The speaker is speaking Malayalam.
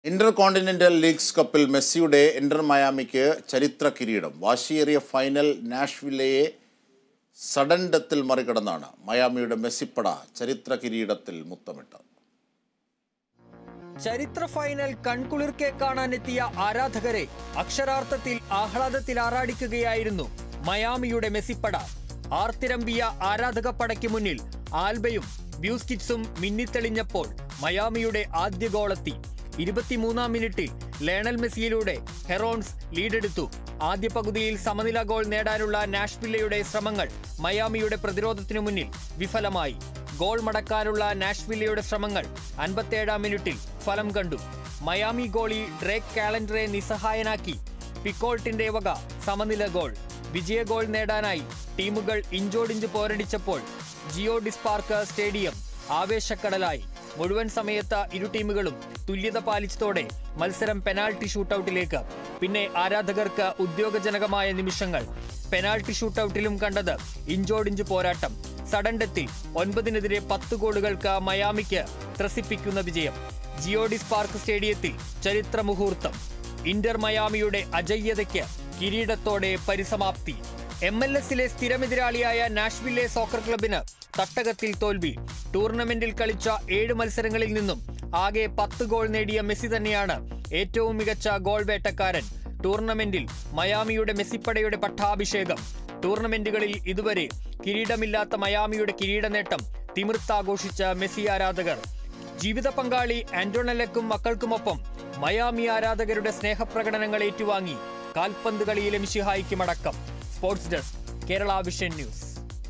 ഇന്റർ കോണ്ടിനെന്റൽ ലീഗ്സ് കപ്പിൽ മെസ്സിയുടെ ഇന്റർ മയാമിക്ക് ചരിത്ര കിരീടം വാശിയേറിയ ഫൈനൽ നാഷ്വില്ലയെ സഡൻ ഡെത്തിൽ മറികടന്നാണ് മയാമിയുടെ മെസ്സിപ്പട ചരിത്ര കിരീടത്തിൽ മുത്തമിട്ടത് ചരിത്ര ഫൈനൽ കൺകുളിർക്കെ കാണാനെത്തിയ ആരാധകരെ അക്ഷരാർത്ഥത്തിൽ ആഹ്ലാദത്തിൽ ആറാടിക്കുകയായിരുന്നു മയാമിയുടെ മെസ്സിപ്പട ആർത്തിരമ്പിയ ആരാധക പടയ്ക്ക് മുന്നിൽ ആൽബയും ബ്യൂസ്കിറ്റ്സും മിന്നിത്തെളിഞ്ഞപ്പോൾ മയാമിയുടെ ആദ്യ ഗോളെത്തി ഇരുപത്തിമൂന്നാം മിനിറ്റിൽ ലേണൽ മെസ്സിയിലൂടെ ഹെറോൺസ് ലീഡെടുത്തു ആദ്യ പകുതിയിൽ സമനില ഗോൾ നേടാനുള്ള നാഷ്വില്ലയുടെ ശ്രമങ്ങൾ മയാമിയുടെ പ്രതിരോധത്തിനു മുന്നിൽ വിഫലമായി ഗോൾ മടക്കാനുള്ള നാഷ്വില്ലയുടെ ശ്രമങ്ങൾ അൻപത്തേഴാം മിനിറ്റിൽ ഫലം കണ്ടു മയാമി ഗോളി ഡ്രേക്ക് കാലൻഡറെ നിസ്സഹായനാക്കി പിക്കോൾട്ടിന്റെ വക സമനില ഗോൾ വിജയ ഗോൾ നേടാനായി ടീമുകൾ ഇഞ്ചോടിഞ്ച് പോരടിച്ചപ്പോൾ ജിയോ ഡിസ്പാർക്ക് സ്റ്റേഡിയം ആവേശക്കടലായി മുഴുവൻ സമയത്ത് ഇരു ടീമുകളും തുല്യത പാലിച്ചതോടെ മത്സരം പെനാൽറ്റി ഷൂട്ടൌട്ടിലേക്ക് പിന്നെ ആരാധകർക്ക് ഉദ്യോഗജനകമായ നിമിഷങ്ങൾ പെനാൽറ്റി ഷൂട്ടൌട്ടിലും കണ്ടത് ഇഞ്ചോടിഞ്ച് പോരാട്ടം സഡൻ ഡെത്തിൽ ഒൻപതിനെതിരെ പത്ത് ഗോളുകൾക്ക് മയാമിക്ക് ത്രസിപ്പിക്കുന്ന വിജയം ജിയോഡിസ് പാർക്ക് സ്റ്റേഡിയത്തിൽ ചരിത്ര മുഹൂർത്തം ഇന്റർ മയാമിയുടെ അജയ്യതയ്ക്ക് കിരീടത്തോടെ പരിസമാപ്തി എം എൽ എസിലെ സ്ഥിരമെതിരാളിയായ നാഷ്വില്ലെ സോക്കർ ക്ലബിന് തട്ടകത്തിൽ തോൽവി ടൂർണമെന്റിൽ കളിച്ച ഏഴ് മത്സരങ്ങളിൽ നിന്നും ആകെ പത്ത് ഗോൾ നേടിയ മെസ്സി തന്നെയാണ് ഏറ്റവും മികച്ച ഗോൾ വേട്ടക്കാരൻ ടൂർണമെന്റിൽ മയാമിയുടെ മെസ്സിപ്പടയുടെ പട്ടാഭിഷേകം ടൂർണമെന്റുകളിൽ ഇതുവരെ കിരീടമില്ലാത്ത മയാമിയുടെ കിരീട നേട്ടം തിമിർത്താഘോഷിച്ച മെസ്സി ആരാധകർ ജീവിത പങ്കാളി ആന്റോണലക്കും മക്കൾക്കുമൊപ്പം മയാമി ആരാധകരുടെ സ്നേഹപ്രകടനങ്ങൾ ഏറ്റുവാങ്ങി കാൽപന്ത് കളിയിലെ മിഷിഹായിക്ക് മടക്കം sports desk Kerala vision news